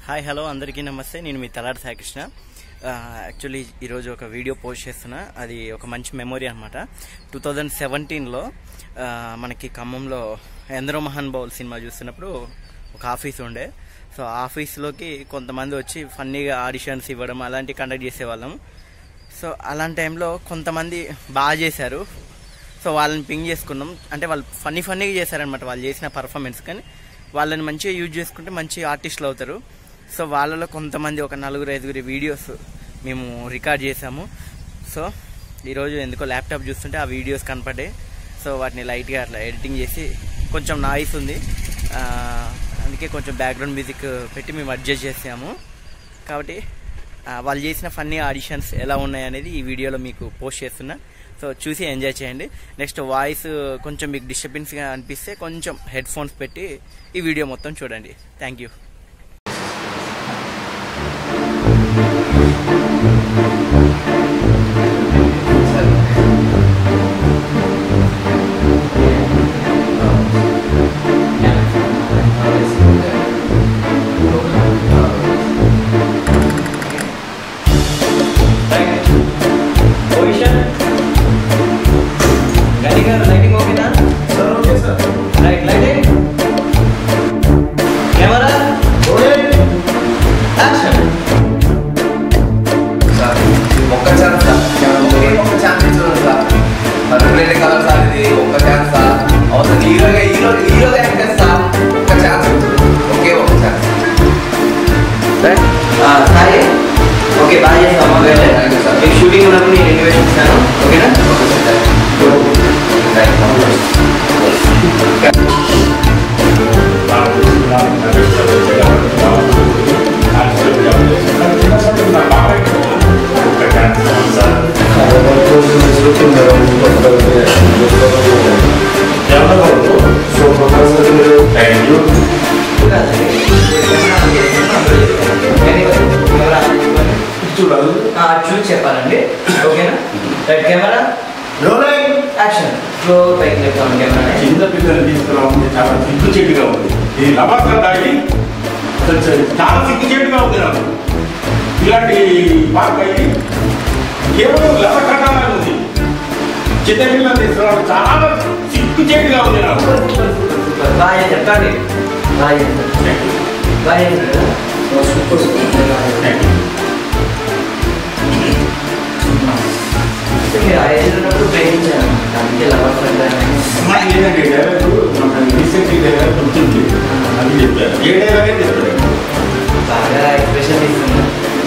Hi hello అందరికీ నమస్తే నేను మీ తలాడి సాయికృష్ణ యాక్చువల్లీ ఈరోజు ఒక వీడియో పోస్ట్ చేస్తున్నా అది ఒక మంచి మెమొరీ అనమాట టూ థౌజండ్ సెవెంటీన్లో మనకి ఖమ్మంలో ఎందరో మహాన్ బౌల్ సినిమా చూస్తున్నప్పుడు ఒక ఆఫీస్ ఉండే సో ఆ ఆఫీస్లోకి కొంతమంది వచ్చి ఫన్నీగా ఆడిషన్స్ ఇవ్వడం అలాంటివి కండక్ట్ చేసేవాళ్ళం సో అలాంటి టైంలో కొంతమంది బాగా చేశారు సో వాళ్ళని పింగ్ చేసుకున్నాం అంటే వాళ్ళు ఫన్నీ ఫన్నీగా చేశారనమాట వాళ్ళు చేసిన పర్ఫార్మెన్స్ కానీ వాళ్ళని మంచిగా యూజ్ చేసుకుంటే మంచి ఆర్టిస్టులు అవుతారు సో వాళ్ళలో కొంతమంది ఒక నలుగురు ఐదుగురి వీడియోస్ మేము రికార్డ్ చేసాము సో ఈరోజు ఎందుకో ల్యాప్టాప్ చూస్తుంటే ఆ వీడియోస్ కనపడ్డాయి సో వాటిని లైట్గా అట్లా ఎడిటింగ్ చేసి కొంచెం నాయిస్ ఉంది ఆ, అందుకే కొంచెం బ్యాక్గ్రౌండ్ మ్యూజిక్ పెట్టి మేము అడ్జస్ట్ చేసాము కాబట్టి ఆ, వాళ్ళు చేసిన ఫన్నీ ఆడిషన్స్ ఎలా ఉన్నాయి అనేది ఈ వీడియోలో మీకు పోస్ట్ చేస్తున్నా సో చూసి ఎంజాయ్ చేయండి నెక్స్ట్ వాయిస్ కొంచెం మీకు డిస్టర్బెన్స్గా అనిపిస్తే కొంచెం హెడ్ ఫోన్స్ పెట్టి ఈ వీడియో మొత్తం చూడండి థ్యాంక్ యూ లైటింగ్ ఓకేనా రైట్ లైటింగ్ కెమెరా యాక్షన్ ఒక్క ఛాన్స్ సార్ ఒకే ఒక్క ఛాన్స్ ఇచ్చాను సార్ పర్మనెంట్ కలర్ సార్ ఇది ఒక్క ఛాన్స్ సార్ అవసరం హీరోగా హీరో హీరోగా యాక్ట్ చేస్తా ఒక్క ఛాన్స్ ఒకే ఒక్క ఛాన్స్ సాయి ఓకే బాగా చేస్తాం అమ్మ గారు Thank you, sir. మీకు షూటింగ్ ఉన్నప్పుడు నేను ఇంటిమేషన్ ఇస్తాను ఓకేనా ఆ, చూసి చెప్పాలండి ఓకేనా రైట్ కెమెరా యాక్షన్ స్లో పైకి చెప్తాను కెమెరా చిన్న పిల్లలు తీసుకురావడం చాలా సిగ్గు చెట్టుగా ఉంది ఇది లబాకా దాడి అసలు చ- చాలా సిగ్గు చెట్టుగా ఉంది నాకు ఇలాంటి పార్క్ అయ్యి కేవలం లబకటానే ఉంది చిన్న పిల్లలు తీసుకురావడం చాలా సిగ్గు చెట్టుగా ఉంది నాకు సూపర్ సూపర్ సూపర్ సూపర్ బాగా చెప్పండి బాగా చేస్తారు Thank you. బాగా చేస్తారు సూపర్ సూపర్ Thank you. మీరు ఆ ఏజ్ ఉన్నప్పుడు ప్రేమించాను అందుకే లవర్ ఫ్రెండ్ మనకి ఏంటంటే డైలాగ్ మనకి రీసెంట్ డైలాగ్ గుర్తుంది అది చెప్పారు ఏ డైలాగే చెప్పారు బాగా ఎక్స్ప్రెషన్ ఇస్తున్నాను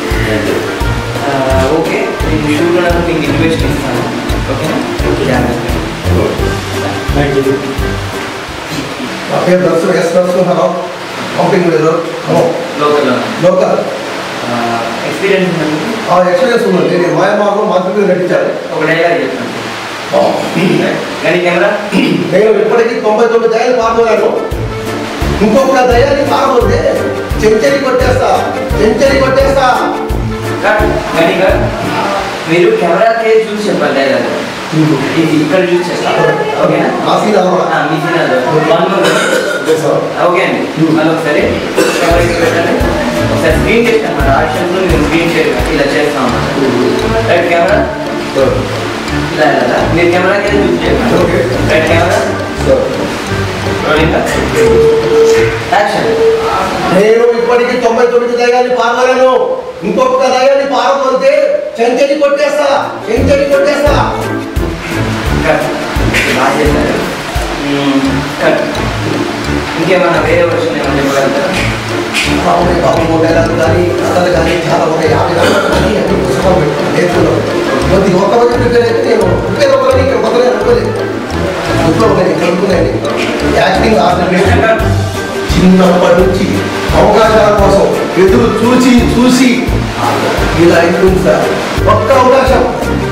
ఓకే నేను షూట్ ఉన్నప్పుడు మీకు ఇన్విటేషన్ ఇస్తాను ఓకేనా జాగ్రత్త థ్యాంక్ యూ ఓకే దర్శనం ఎస్ దర్శనం హలో పంపింగ్ లేదు హలో లోకల్లో లోకల్ ఎక్స్పీరియన్స్ ఉందండి ఆ ఎక్స్పీరియన్స్ ఉందండి నేను మాయమాకు మంత్రి మీద నటించాను ఒక డైలాగ్ చెప్తాను కానీ కెమెరా నేను ఇప్పటికీ తొంభై తొమ్మిది దయాలు పాల్గొన్నాను ఇంకొక దయాన్ని పాల్గొంటే సెంచరీ కొట్టేస్తా సెంచరీ కొట్టేస్తా కానీ మీరు కెమెరాకే చూసి చెప్పాలి డైలాగ్ ఇది ఇక్కడ చూసి చెప్పాలి ఓకేనా ఆ సీన్ అవ్వాలి ఆ, మీ సినిమాలో one more okay sir okay అండి మళ్ళీ ఒకసారి కెమెరాకి పెట్టండి ఒకసారి స్క్రీన్ టెస్ట్ అనమాట ఆప్షన్లో మీరు స్క్రీన్ టెస్ట్ ఇలా చేస్తాం అన్నమాట రైట్ కెమెరా ఇలా ఇలా మీరు కెమెరాకి చూసి చెప్పండి okay. Right camera sir rolling action నేను ఇప్పటికీ తొంభై తొమ్మిది దయాన్ని పాల్గొనాను ఇంకొక దయాన్ని పాల్గొంటే సెంచరీ కొట్టేస్తా సెంచరీ కొట్టేస్తా కట్ బాగా చేశారు కట్ ఇంకేమైనా వేరే వర్షన్ ఏమైనా చెప్పగలుగుతారా మామూలు బాబు మోడేలాలు కానీ కథలు కానీ చాలా ఒక యాభై రకాలు కానీ అన్ని పుస్తకాలు పెట్టుకున్నాను నేర్చుకున్నాను కొద్ది ఒక్క రోజు ప్రిపేర్ అయితే నేను ప్రిపేర్ అవ్వాలని ఇక్కడ కొత్తగా అనుకోలేదు ఇంట్లో ఉన్నాయి చదువుకున్నాయి యాక్టింగ్ ఆర్టిస్ట్ చిన్నప్పటి నుంచి అవకాశాల కోసం ఎదురు చూసి చూసి ఇలా అయిపోయింది సార్ ఒక్క అవకాశం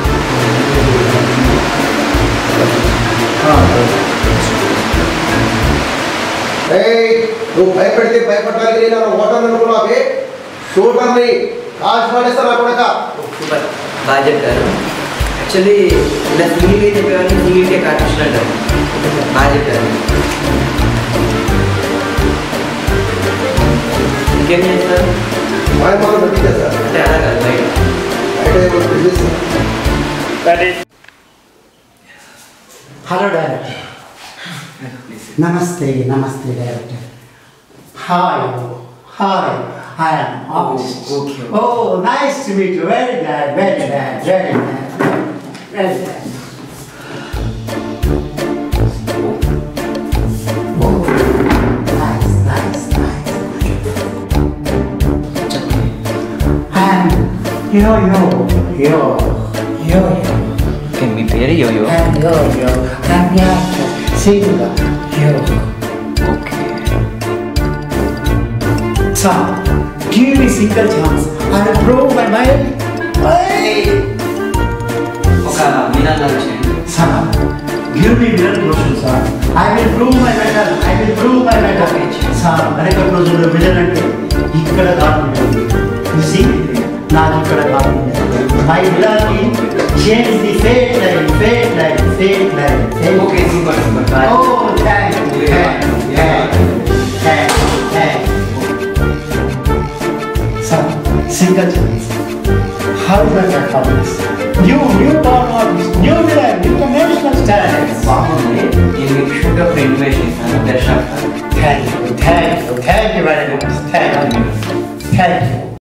ఏయ్, నువ్వు భయపెడితే భయపడడానికి నేను ఓటర్ అనుకున్నావే షూటర్ని కాల్చి పడేస్తా నా కొడక సూపర్ బాగా చెప్పారు యాక్చువల్లీ ఇలా సింగిల్గా చెప్పేవాడిని సింగిల్ టేక్ ఆర్టిస్ట్ అంటారు బాగా చెప్పారు ఇంకేం చేస్తారు మా మాకు పెట్టిందే సార్ అంటే అలా కాదు బయట అయితే ఏమో business Hello, director. Namaste, namaste, director. Hi, hi. I am artist. okay. Oh, nice to meet you. Very glad, very glad, very glad, very glad. Oh, nice, nice, nice. And yo, yo, yo, yo, yo. Okay మీ పేరు yo yo And yo, yo, and yeah, singer, yo. Okay Son, give me single chance. I'll prove my mind. Hey! ఒక మీనాలు చేయండి Son, give me real closure, son. I will prove my metal. I will prove my metal. Son, వెనక రోజుల్లో villain అంటే ఇక్కడ కాదు You see, నాకు ఇక్కడ కాదు my villain change the fate line fate line fate line okay super super Oh, thank you, thank you, thank you, thank you, thank you. Son, single chance. How does that happen? New, new power artist, new villain, international star.